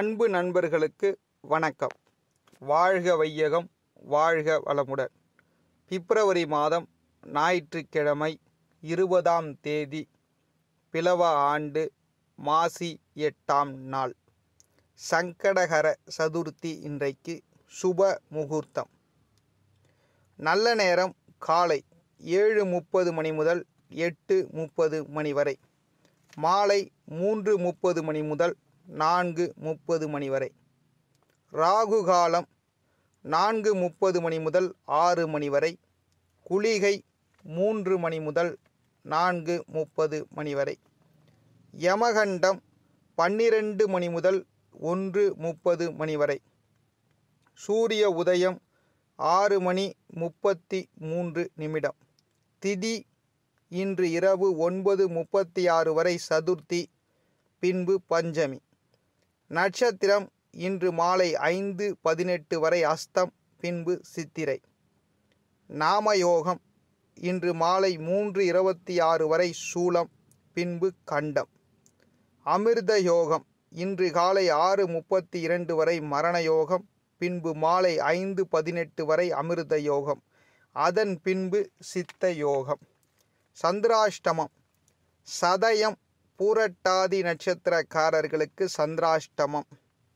அன்பு நண்பர்களுக்கு வணக்கம் வாழ்க வையகம் வாழ்க வளமுடன் பிப்ரவரி மாதம் ஞாயிற்றுக்கிழமை இருபதாம் தேதி பிலவ ஆண்டு மாசி எட்டாம் நாள் சங்கடகர சதுர்த்தி இன்றைக்கு சுப முகூர்த்தம் நல்ல நேரம் காலை ஏழு முப்பது மணி முதல் எட்டு முப்பது மணி வரை மாலை மூன்று முப்பது மணி முதல் நான்கு முப்பது மணி வரை ராகு காலம் நான்கு முப்பது மணி முதல் ஆறு மணி வரை குளிகை மூன்று மணி முதல் நான்கு முப்பது மணி வரை யமகண்டம் பன்னிரண்டு மணி முதல் ஒன்று முப்பது மணி வரை சூரிய உதயம் ஆறு மணி முப்பத்தி மூன்று நிமிடம் திதி இன்று இரவு ஒன்பது முப்பத்தி ஆறு வரை சதுர்த்தி பின்பு பஞ்சமி நட்சத்திரம் இன்று மாலை ஐந்து பதினெட்டு வரை அஸ்தம் பின்பு சித்திரை நாமயோகம் இன்று மாலை மூன்று இருபத்தி ஆறு வரை சூலம் பின்பு கண்டம் அமிர்த யோகம் இன்று காலை ஆறு முப்பத்தி இரண்டு வரை மரண யோகம் பின்பு மாலை ஐந்து பதினெட்டு வரை அமிர்த யோகம் அதன் பின்பு சித்த யோகம் சந்திராஷ்டமம் சதயம் பூரட்டாதி நட்சத்திரக்காரர்களுக்கு சந்திராஷ்டமம்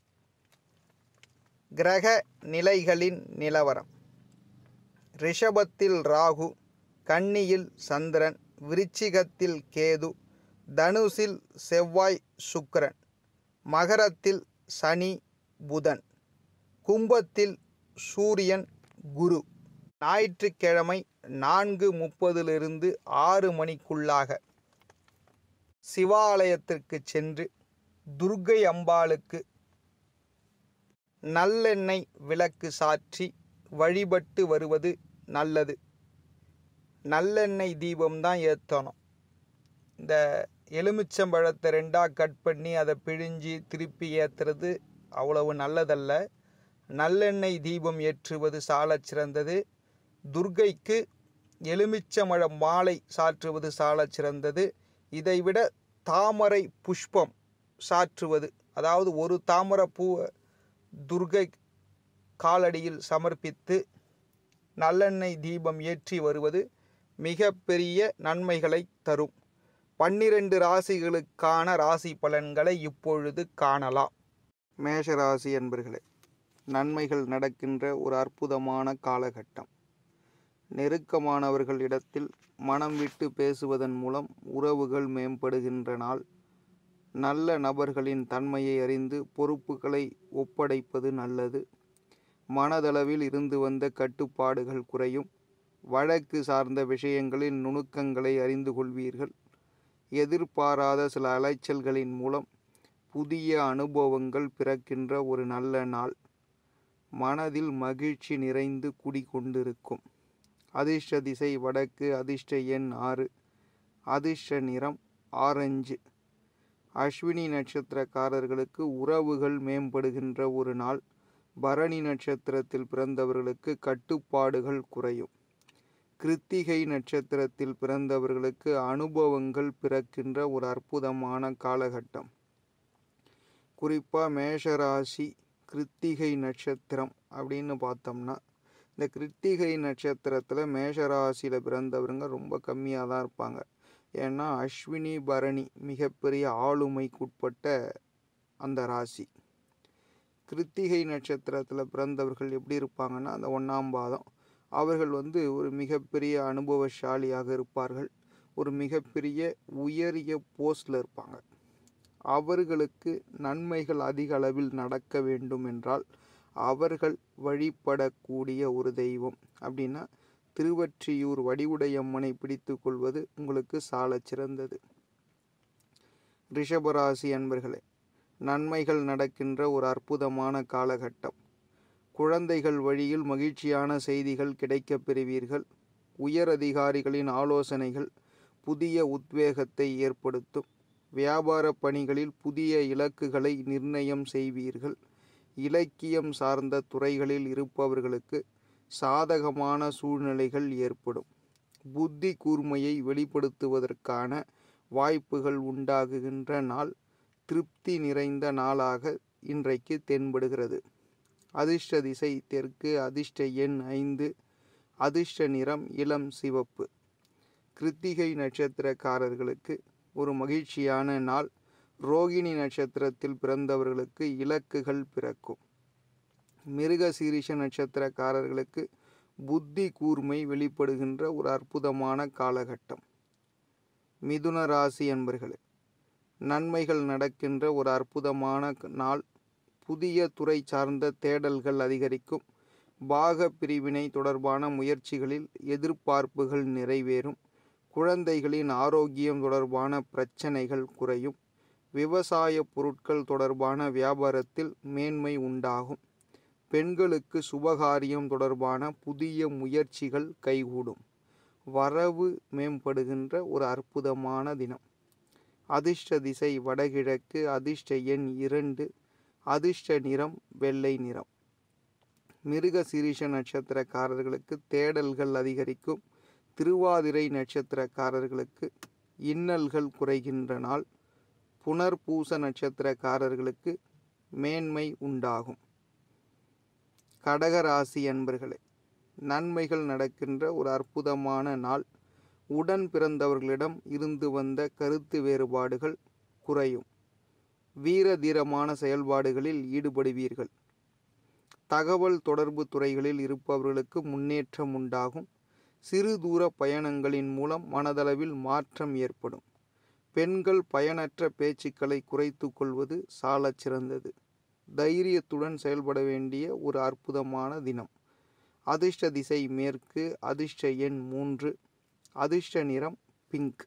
கிரக நிலைகளின் நிலவரம் ரிஷபத்தில் ராகு கன்னியில் சந்திரன் விருச்சிகத்தில் கேது தனுசில் செவ்வாய் சுக்கிரன் மகரத்தில் சனி புதன் கும்பத்தில் சூரியன் குரு ஞாயிற்றுக்கிழமை நான்கு முப்பதிலிருந்து ஆறு மணிக்குள்ளாக சிவாலயத்திற்கு சென்று துர்க்கை அம்பாளுக்கு நல்லெண்ணெய் விளக்கு சாற்றி வழிபட்டு வருவது நல்லது நல்லெண்ணெய் தீபம்தான் ஏற்றணும் இந்த எலுமிச்சம்பழத்தை ரெண்டாக கட் பண்ணி அதை பிழிஞ்சு திருப்பி ஏற்றுறது அவ்வளவு நல்லதல்ல நல்லெண்ணெய் தீபம் ஏற்றுவது சாலச் சிறந்தது துர்க்கைக்கு எலுமிச்சம்பழ மாலை சாற்றுவது சாலச் சிறந்தது இதைவிட தாமரை புஷ்பம் சாற்றுவது அதாவது ஒரு தாமரை பூவை துர்கை காலடியில் சமர்ப்பித்து நல்லெண்ணெய் தீபம் ஏற்றி வருவது மிக பெரிய நன்மைகளை தரும் பன்னிரண்டு ராசிகளுக்கான ராசி பலன்களை இப்பொழுது காணலாம் மேஷ ராசி என்பர்களே நன்மைகள் நடக்கின்ற ஒரு அற்புதமான காலகட்டம் நெருக்கமானவர்களிடத்தில் மனம் விட்டு பேசுவதன் மூலம் உறவுகள் மேம்படுகின்ற நாள் நல்ல நபர்களின் தன்மையை அறிந்து பொறுப்புகளை ஒப்படைப்பது நல்லது மனதளவில் இருந்து வந்த கட்டுப்பாடுகள் குறையும் வழக்கு சார்ந்த விஷயங்களில் நுணுக்கங்களை அறிந்து கொள்வீர்கள் எதிர்பாராத சில அலைச்சல்களின் மூலம் புதிய அனுபவங்கள் பிறக்கின்ற ஒரு நல்ல நாள் மனதில் மகிழ்ச்சி நிறைந்து குடிகொண்டிருக்கும் அதிர்ஷ்ட திசை வடக்கு அதிர்ஷ்ட எண் ஆறு அதிர்ஷ்ட நிறம் ஆரஞ்சு அஸ்வினி நட்சத்திரக்காரர்களுக்கு உறவுகள் மேம்படுகின்ற ஒரு நாள் பரணி நட்சத்திரத்தில் பிறந்தவர்களுக்கு கட்டுப்பாடுகள் குறையும் கிருத்திகை நட்சத்திரத்தில் பிறந்தவர்களுக்கு அனுபவங்கள் பிறக்கின்ற ஒரு அற்புதமான காலகட்டம் குறிப்பாக மேஷராசி கிருத்திகை நட்சத்திரம் அப்படின்னு பார்த்தோம்னா இந்த கிருத்திகை நட்சத்திரத்தில் மேஷராசியில் பிறந்தவருங்க ரொம்ப கம்மியாக தான் இருப்பாங்க ஏன்னா அஸ்வினி பரணி மிகப்பெரிய ஆளுமைக்குட்பட்ட அந்த ராசி கிருத்திகை நட்சத்திரத்தில் பிறந்தவர்கள் எப்படி இருப்பாங்கன்னா அந்த ஒன்றாம் பாதம் அவர்கள் வந்து ஒரு மிகப்பெரிய அனுபவசாலியாக இருப்பார்கள் ஒரு மிகப்பெரிய உயரிய போஸ்டில் இருப்பாங்க அவர்களுக்கு நன்மைகள் அதிக அளவில் நடக்க வேண்டும் என்றால் அவர்கள் வழிபடக்கூடிய ஒரு தெய்வம் அப்படின்னா திருவற்றியூர் வடிவுடையம்மனை பிடித்து கொள்வது உங்களுக்கு சாலச் சிறந்தது ரிஷபராசி அன்பர்களே நன்மைகள் நடக்கின்ற ஒரு அற்புதமான காலகட்டம் குழந்தைகள் வழியில் மகிழ்ச்சியான செய்திகள் கிடைக்கப் பெறுவீர்கள் உயர் அதிகாரிகளின் ஆலோசனைகள் புதிய உத்வேகத்தை ஏற்படுத்தும் வியாபார பணிகளில் புதிய இலக்குகளை நிர்ணயம் செய்வீர்கள் இலக்கியம் சார்ந்த துறைகளில் இருப்பவர்களுக்கு சாதகமான சூழ்நிலைகள் ஏற்படும் புத்தி கூர்மையை வெளிப்படுத்துவதற்கான வாய்ப்புகள் உண்டாகுகின்ற நாள் திருப்தி நிறைந்த நாளாக இன்றைக்கு தென்படுகிறது அதிர்ஷ்ட திசை தெற்கு அதிர்ஷ்ட எண் ஐந்து அதிர்ஷ்ட நிறம் இளம் சிவப்பு கிருத்திகை நட்சத்திரக்காரர்களுக்கு ஒரு மகிழ்ச்சியான நாள் ரோகிணி நட்சத்திரத்தில் பிறந்தவர்களுக்கு இலக்குகள் பிறக்கும் மிருக சீரிஷ நட்சத்திரக்காரர்களுக்கு புத்தி கூர்மை வெளிப்படுகின்ற ஒரு அற்புதமான காலகட்டம் மிதுன ராசி என்பர்களே நன்மைகள் நடக்கின்ற ஒரு அற்புதமான நாள் புதிய துறை சார்ந்த தேடல்கள் அதிகரிக்கும் பாக பிரிவினை தொடர்பான முயற்சிகளில் எதிர்பார்ப்புகள் நிறைவேறும் குழந்தைகளின் ஆரோக்கியம் தொடர்பான பிரச்சனைகள் குறையும் விவசாய பொருட்கள் தொடர்பான வியாபாரத்தில் மேன்மை உண்டாகும் பெண்களுக்கு சுபகாரியம் தொடர்பான புதிய முயற்சிகள் கைகூடும் வரவு மேம்படுகின்ற ஒரு அற்புதமான தினம் அதிர்ஷ்ட திசை வடகிழக்கு அதிர்ஷ்ட எண் இரண்டு அதிர்ஷ்ட நிறம் வெள்ளை நிறம் மிருக சீரிஷ நட்சத்திரக்காரர்களுக்கு தேடல்கள் அதிகரிக்கும் திருவாதிரை நட்சத்திரக்காரர்களுக்கு இன்னல்கள் குறைகின்ற நாள் புனர்பூச நட்சத்திரக்காரர்களுக்கு மேன்மை உண்டாகும் கடகராசி அன்பர்களே நன்மைகள் நடக்கின்ற ஒரு அற்புதமான நாள் உடன் பிறந்தவர்களிடம் இருந்து வந்த கருத்து வேறுபாடுகள் குறையும் வீர தீரமான செயல்பாடுகளில் ஈடுபடுவீர்கள் தகவல் தொடர்பு துறைகளில் இருப்பவர்களுக்கு முன்னேற்றம் உண்டாகும் சிறு தூர பயணங்களின் மூலம் மனதளவில் மாற்றம் ஏற்படும் பெண்கள் பயனற்ற பேச்சுக்களை குறைத்து கொள்வது சாலச் சிறந்தது தைரியத்துடன் செயல்பட வேண்டிய ஒரு அற்புதமான தினம் அதிர்ஷ்ட திசை மேற்கு அதிர்ஷ்ட எண் மூன்று அதிர்ஷ்ட நிறம் பிங்க்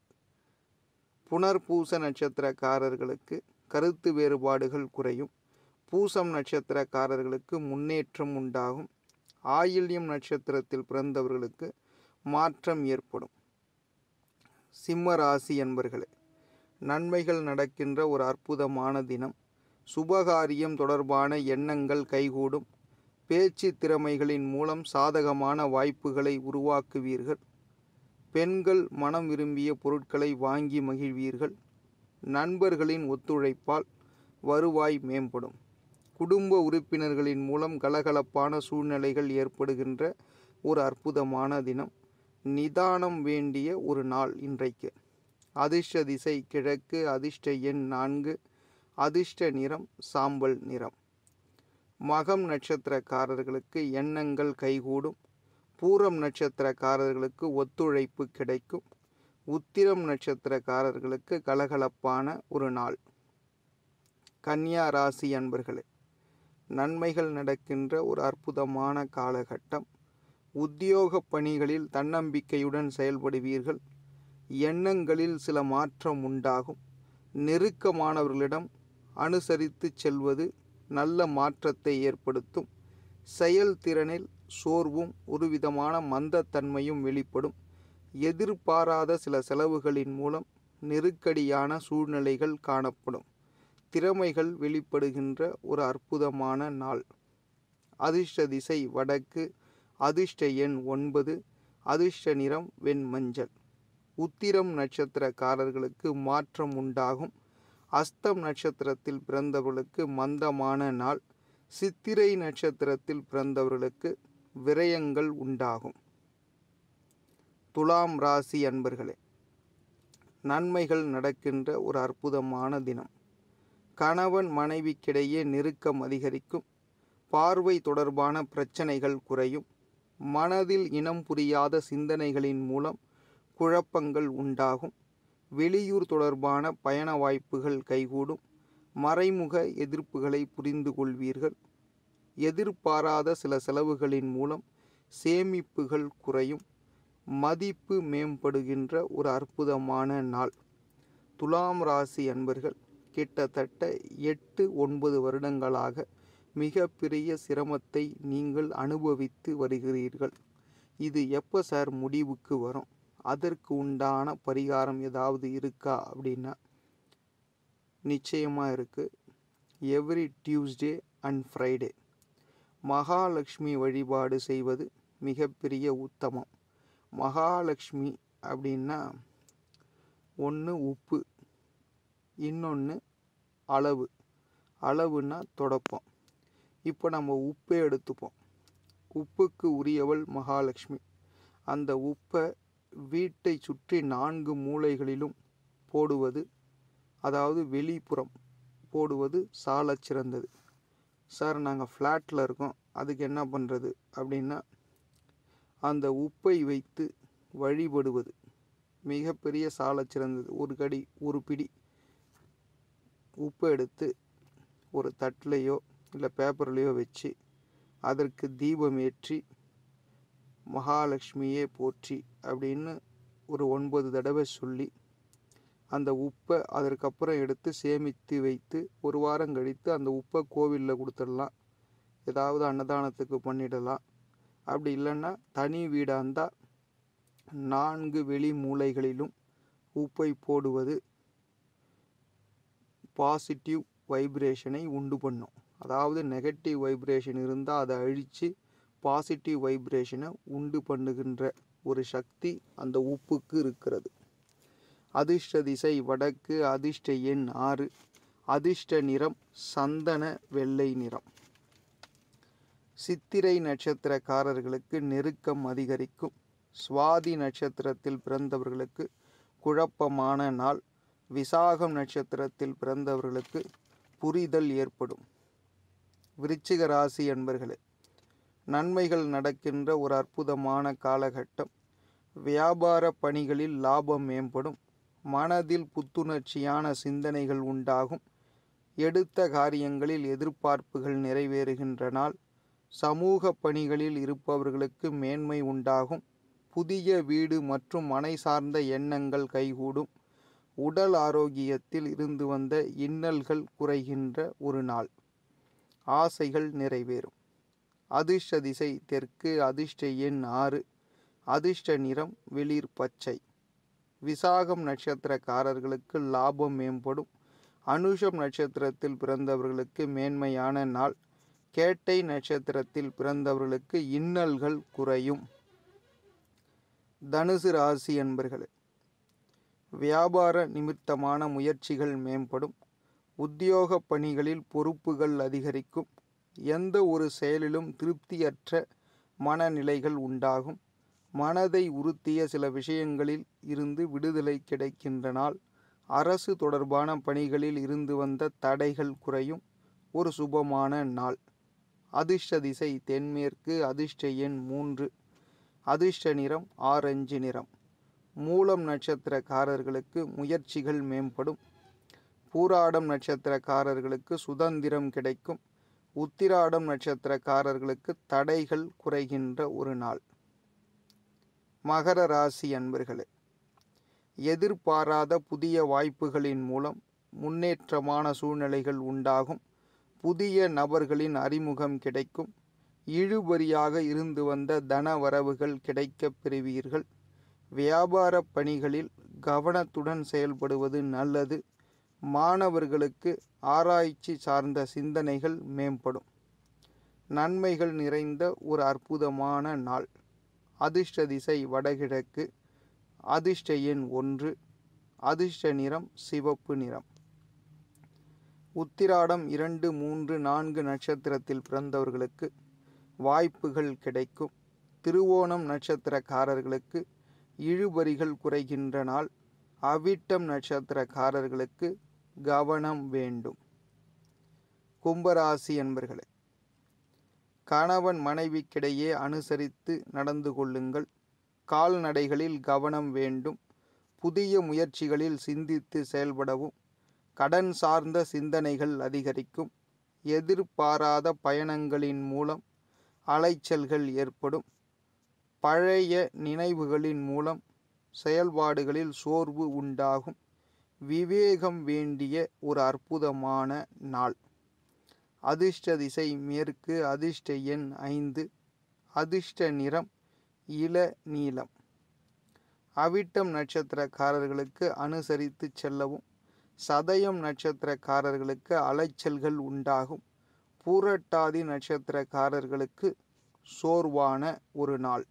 புனர்பூச நட்சத்திரக்காரர்களுக்கு கருத்து வேறுபாடுகள் குறையும் பூசம் நட்சத்திரக்காரர்களுக்கு முன்னேற்றம் உண்டாகும் ஆயில்யம் நட்சத்திரத்தில் பிறந்தவர்களுக்கு மாற்றம் ஏற்படும் சிம்ம ராசி என்பர்களே நன்மைகள் நடக்கின்ற ஒரு அற்புதமான தினம் சுபகாரியம் தொடர்பான எண்ணங்கள் கைகூடும் பேச்சு திறமைகளின் மூலம் சாதகமான வாய்ப்புகளை உருவாக்குவீர்கள் பெண்கள் மனம் விரும்பிய பொருட்களை வாங்கி மகிழ்வீர்கள் நண்பர்களின் ஒத்துழைப்பால் வருவாய் மேம்படும் குடும்ப உறுப்பினர்களின் மூலம் கலகலப்பான சூழ்நிலைகள் ஏற்படுகின்ற ஒரு அற்புதமான தினம் நிதானம் வேண்டிய ஒரு நாள் இன்றைக்கு அதிர்ஷ்ட திசை கிழக்கு அதிர்ஷ்ட எண் நான்கு அதிர்ஷ்ட நிறம் சாம்பல் நிறம் மகம் நட்சத்திரக்காரர்களுக்கு எண்ணங்கள் கைகூடும் பூரம் நட்சத்திரக்காரர்களுக்கு ஒத்துழைப்பு கிடைக்கும் உத்திரம் நட்சத்திரக்காரர்களுக்கு கலகலப்பான ஒரு நாள் கன்னியா ராசி அன்பர்களே நன்மைகள் நடக்கின்ற ஒரு அற்புதமான காலகட்டம் உத்தியோக பணிகளில் தன்னம்பிக்கையுடன் செயல்படுவீர்கள் எண்ணங்களில் சில மாற்றம் உண்டாகும் நெருக்கமானவர்களிடம் அனுசரித்து செல்வது நல்ல மாற்றத்தை ஏற்படுத்தும் செயல்திறனில் சோர்வும் ஒருவிதமான மந்தத்தன்மையும் வெளிப்படும் எதிர்பாராத சில செலவுகளின் மூலம் நெருக்கடியான சூழ்நிலைகள் காணப்படும் திறமைகள் வெளிப்படுகின்ற ஒரு அற்புதமான நாள் அதிர்ஷ்ட திசை வடக்கு அதிர்ஷ்ட எண் ஒன்பது அதிர்ஷ்ட நிறம் வெண்மஞ்சள் உத்திரம் நட்சத்திரக்காரர்களுக்கு மாற்றம் உண்டாகும் அஸ்தம் நட்சத்திரத்தில் பிறந்தவர்களுக்கு மந்தமான நாள் சித்திரை நட்சத்திரத்தில் பிறந்தவர்களுக்கு விரயங்கள் உண்டாகும் துலாம் ராசி அன்பர்களே நன்மைகள் நடக்கின்ற ஒரு அற்புதமான தினம் கணவன் மனைவிக்கிடையே நெருக்கம் அதிகரிக்கும் பார்வை தொடர்பான பிரச்சனைகள் குறையும் மனதில் இனம் புரியாத சிந்தனைகளின் மூலம் குழப்பங்கள் உண்டாகும் வெளியூர் தொடர்பான பயண வாய்ப்புகள் கைகூடும் மறைமுக எதிர்ப்புகளை புரிந்து கொள்வீர்கள் எதிர்பாராத சில செலவுகளின் மூலம் சேமிப்புகள் குறையும் மதிப்பு மேம்படுகின்ற ஒரு அற்புதமான நாள் துலாம் ராசி அன்பர்கள் கிட்டத்தட்ட எட்டு ஒன்பது வருடங்களாக மிக பெரிய சிரமத்தை நீங்கள் அனுபவித்து வருகிறீர்கள் இது எப்போ சார் முடிவுக்கு வரும் அதற்கு உண்டான பரிகாரம் ஏதாவது இருக்கா அப்படின்னா நிச்சயமாக இருக்குது every Tuesday and Friday Mahalakshmi வழிபாடு செய்வது மிகப்பெரிய உத்தமம் மகாலட்சுமி அப்படின்னா ஒன்று உப்பு இன்னொன்று அளவு அளவுன்னா தொடப்பம் இப்போ நம்ம உப்பை எடுத்துப்போம் உப்புக்கு உரியவள் மகாலட்சுமி அந்த உப்பை வீட்டை சுற்றி நான்கு மூலைகளிலும் போடுவது அதாவது வெளிப்புறம் போடுவது சாலச் சிறந்தது சார் நாங்கள் ஃப்ளாட்டில் இருக்கோம் அதுக்கு என்ன பண்ணுறது அப்படின்னா அந்த உப்பை வைத்து வழிபடுவது மிகப்பெரிய சாலச் சிறந்தது ஒரு கடி ஒரு பிடி உப்பை எடுத்து ஒரு தட்டிலையோ இல்லை பேப்பர்லேயோ வச்சு அதற்கு தீபம் ஏற்றி மகாலட்சுமியே போற்றி அப்படின்னு ஒரு ஒன்பது தடவை சொல்லி அந்த உப்பை அதற்கப்புறம் எடுத்து சேமித்து வைத்து ஒரு வாரம் கழித்து அந்த உப்பை கோவிலில் கொடுத்துடலாம் ஏதாவது அன்னதானத்துக்கு பண்ணிடலாம் அப்படி இல்லைன்னா தனி வீடாக இருந்தால் நான்கு வெளி மூலைகளிலும் உப்பை போடுவது பாசிட்டிவ் வைப்ரேஷனை உண்டு பண்ணும் அதாவது நெகட்டிவ் வைப்ரேஷன் இருந்தால் அதை அழித்து பாசிட்டிவ் வைப்ரேஷனை உண்டு பண்ணுகின்ற ஒரு சக்தி அந்த உப்புக்கு இருக்கிறது அதிர்ஷ்ட திசை வடக்கு அதிர்ஷ்ட எண் ஆறு அதிர்ஷ்ட நிறம் சந்தன வெள்ளை நிறம் சித்திரை நட்சத்திரக்காரர்களுக்கு நெருக்கம் அதிகரிக்கும் சுவாதி நட்சத்திரத்தில் பிறந்தவர்களுக்கு குழப்பமான நாள் விசாகம் நட்சத்திரத்தில் பிறந்தவர்களுக்கு புரிதல் ஏற்படும் விருச்சிக ராசி என்பர்களே நன்மைகள் நடக்கின்ற ஒரு அற்புதமான காலகட்டம் வியாபார பணிகளில் லாபம் மேம்படும் மனதில் புத்துணர்ச்சியான சிந்தனைகள் உண்டாகும் எடுத்த காரியங்களில் எதிர்பார்ப்புகள் நிறைவேறுகின்ற நாள் சமூக பணிகளில் இருப்பவர்களுக்கு மேன்மை உண்டாகும் புதிய வீடு மற்றும் மனை சார்ந்த எண்ணங்கள் கைகூடும் உடல் ஆரோக்கியத்தில் இருந்து வந்த இன்னல்கள் குறைகின்ற ஒரு நாள் ஆசைகள் நிறைவேறும் அதிர்ஷ்ட திசை தெற்கு அதிர்ஷ்ட எண் ஆறு அதிர்ஷ்ட நிறம் வெளிர் பச்சை விசாகம் நட்சத்திரக்காரர்களுக்கு லாபம் மேம்படும் அனுஷம் நட்சத்திரத்தில் பிறந்தவர்களுக்கு மேன்மையான நாள் கேட்டை நட்சத்திரத்தில் பிறந்தவர்களுக்கு இன்னல்கள் குறையும் தனுசு ராசி என்பர்களே வியாபார நிமித்தமான முயற்சிகள் மேம்படும் உத்தியோக பணிகளில் பொறுப்புகள் அதிகரிக்கும் எந்த ஒரு செயலிலும் திருப்தியற்ற மனநிலைகள் உண்டாகும் மனதை உறுத்திய சில விஷயங்களில் இருந்து விடுதலை கிடைக்கின்ற நாள் அரசு தொடர்பான பணிகளில் இருந்து வந்த தடைகள் குறையும் ஒரு சுபமான நாள் அதிர்ஷ்ட திசை தென்மேற்கு அதிர்ஷ்ட எண் மூன்று அதிர்ஷ்ட நிறம் ஆரஞ்சு நிறம் மூலம் நட்சத்திரக்காரர்களுக்கு முயற்சிகள் மேம்படும் பூராடம் நட்சத்திரக்காரர்களுக்கு சுதந்திரம் கிடைக்கும் உத்திராடம் நட்சத்திரக்காரர்களுக்கு தடைகள் குறைகின்ற ஒரு நாள் மகர ராசி அன்பர்களே எதிர்பாராத புதிய வாய்ப்புகளின் மூலம் முன்னேற்றமான சூழ்நிலைகள் உண்டாகும் புதிய நபர்களின் அறிமுகம் கிடைக்கும் இழுபறியாக இருந்து வந்த தன வரவுகள் கிடைக்கப் பெறுவீர்கள் வியாபார பணிகளில் கவனத்துடன் செயல்படுவது நல்லது மாணவர்களுக்கு ஆராய்ச்சி சார்ந்த சிந்தனைகள் மேம்படும் நன்மைகள் நிறைந்த ஒரு அற்புதமான நாள் அதிர்ஷ்ட திசை வடகிழக்கு அதிர்ஷ்ட எண் ஒன்று அதிர்ஷ்ட நிறம் சிவப்பு நிறம் உத்திராடம் இரண்டு மூன்று நான்கு நட்சத்திரத்தில் பிறந்தவர்களுக்கு வாய்ப்புகள் கிடைக்கும் திருவோணம் நட்சத்திரக்காரர்களுக்கு இழுபறிகள் குறைகின்ற நாள் அவிட்டம் நட்சத்திரக்காரர்களுக்கு கவனம் வேண்டும் கும்பராசி என்பர்களே கணவன் மனைவிக்கிடையே அனுசரித்து நடந்து கொள்ளுங்கள் கால்நடைகளில் கவனம் வேண்டும் புதிய முயற்சிகளில் சிந்தித்து செயல்படவும் கடன் சார்ந்த சிந்தனைகள் அதிகரிக்கும் எதிர்பாராத பயணங்களின் மூலம் அலைச்சல்கள் ஏற்படும் பழைய நினைவுகளின் மூலம் செயல்பாடுகளில் சோர்வு உண்டாகும் விவேகம் வேண்டிய ஒரு அற்புதமான நாள் அதிர்ஷ்ட திசை மேற்கு அதிர்ஷ்ட எண் ஐந்து அதிர்ஷ்ட நிறம் இள நீலம் அவிட்டம் நட்சத்திரக்காரர்களுக்கு அனுசரித்து செல்லவும் சதயம் நட்சத்திரக்காரர்களுக்கு அலைச்சல்கள் உண்டாகும் பூரட்டாதி நட்சத்திரக்காரர்களுக்கு சோர்வான ஒரு நாள்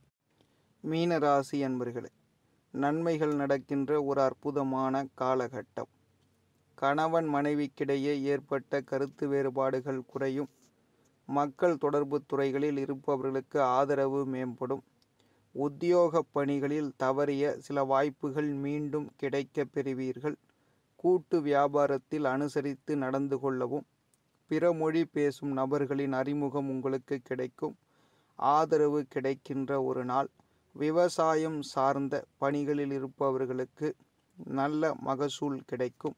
மீனராசி அன்பர்களே நன்மைகள் நடக்கின்ற ஒரு அற்புதமான காலகட்டம் கணவன் மனைவிக்கிடையே ஏற்பட்ட கருத்து வேறுபாடுகள் குறையும் மக்கள் தொடர்பு துறைகளில் இருப்பவர்களுக்கு ஆதரவு மேம்படும் உத்தியோக பணிகளில் தவறிய சில வாய்ப்புகள் மீண்டும் கிடைக்கப் பெறுவீர்கள் கூட்டு வியாபாரத்தில் அனுசரித்து நடந்து கொள்ளவும் பிற மொழி பேசும் நபர்களின் அறிமுகம் உங்களுக்கு கிடைக்கும் ஆதரவு கிடைக்கின்ற ஒரு நாள் விவசாயம் சார்ந்த பணிகளில் இருப்பவர்களுக்கு நல்ல மகசூல் கிடைக்கும்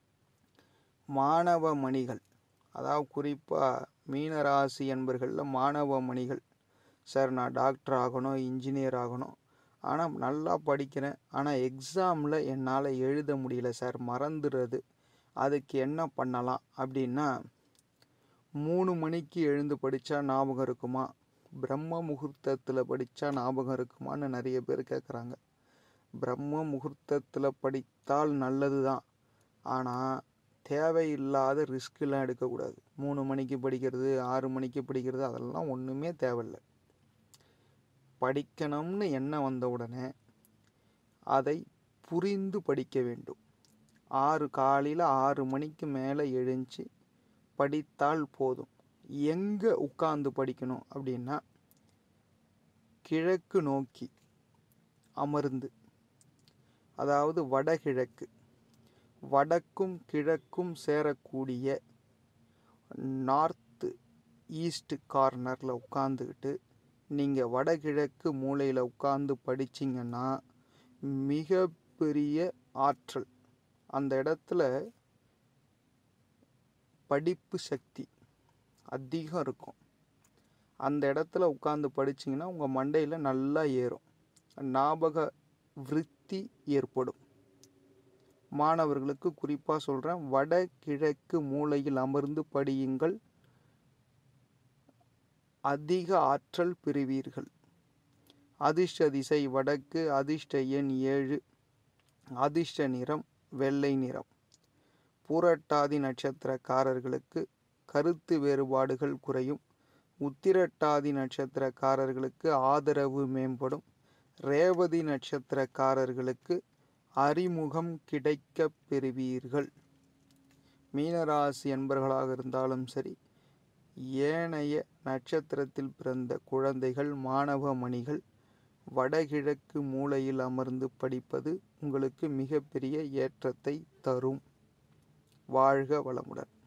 மாணவ மணிகள் அதாவது குறிப்பாக மீனராசி என்பர்களில் மாணவ மணிகள் சார் நான் டாக்டர் ஆகணும் இன்ஜினியர் ஆகணும் ஆனால் நல்லா படிக்கிறேன் ஆனால் எக்ஸாமில் என்னால் எழுத முடியல சார் மறந்துடுறது அதுக்கு என்ன பண்ணலாம் அப்படின்னா மூணு மணிக்கு எழுந்து படித்தா ஞாபகம் இருக்குமா பிரம்ம முகூர்த்தத்தில் படித்தா ஞாபகம் இருக்குமான்னு நிறைய பேர் கேட்குறாங்க பிரம்ம முகூர்த்தத்தில் படித்தால் நல்லது தான் ஆனால் தேவையில்லாத ரிஸ்க்கெலாம் எடுக்கக்கூடாது மூணு மணிக்கு படிக்கிறது ஆறு மணிக்கு படிக்கிறது அதெல்லாம் ஒன்றுமே தேவையில்லை படிக்கணும்னு எண்ணம் வந்த உடனே அதை புரிந்து படிக்க வேண்டும் ஆறு காலையில் ஆறு மணிக்கு மேலே எழுந்துச்சு படித்தால் போதும் எங்கே உட்கார்ந்து படிக்கணும் அப்படின்னா கிழக்கு நோக்கி அமர்ந்து அதாவது வடகிழக்கு வடக்கும் கிழக்கும் சேரக்கூடிய நார்த்து ஈஸ்ட் கார்னரில் உட்காந்துக்கிட்டு நீங்கள் வடகிழக்கு மூலையில் உட்காந்து படிச்சிங்கன்னா மிகப்பெரிய ஆற்றல் அந்த இடத்துல படிப்பு சக்தி அதிகம் இருக்கும் அந்த இடத்துல உட்காந்து படிச்சிங்கன்னா உங்கள் மண்டையில் நல்லா ஏறும் ஞாபக விருத்தி ஏற்படும் மாணவர்களுக்கு குறிப்பாக சொல்கிறேன் வடகிழக்கு மூலையில் அமர்ந்து படியுங்கள் அதிக ஆற்றல் பெறுவீர்கள் அதிர்ஷ்ட திசை வடக்கு அதிர்ஷ்ட எண் ஏழு அதிர்ஷ்ட நிறம் வெள்ளை நிறம் பூரட்டாதி நட்சத்திரக்காரர்களுக்கு கருத்து வேறுபாடுகள் குறையும் உத்திரட்டாதி நட்சத்திரக்காரர்களுக்கு ஆதரவு மேம்படும் ரேவதி நட்சத்திரக்காரர்களுக்கு அறிமுகம் கிடைக்கப் பெறுவீர்கள் மீனராசி என்பர்களாக இருந்தாலும் சரி ஏனைய நட்சத்திரத்தில் பிறந்த குழந்தைகள் மாணவ மணிகள் வடகிழக்கு மூலையில் அமர்ந்து படிப்பது உங்களுக்கு மிகப்பெரிய ஏற்றத்தை தரும் வாழ்க வளமுடன்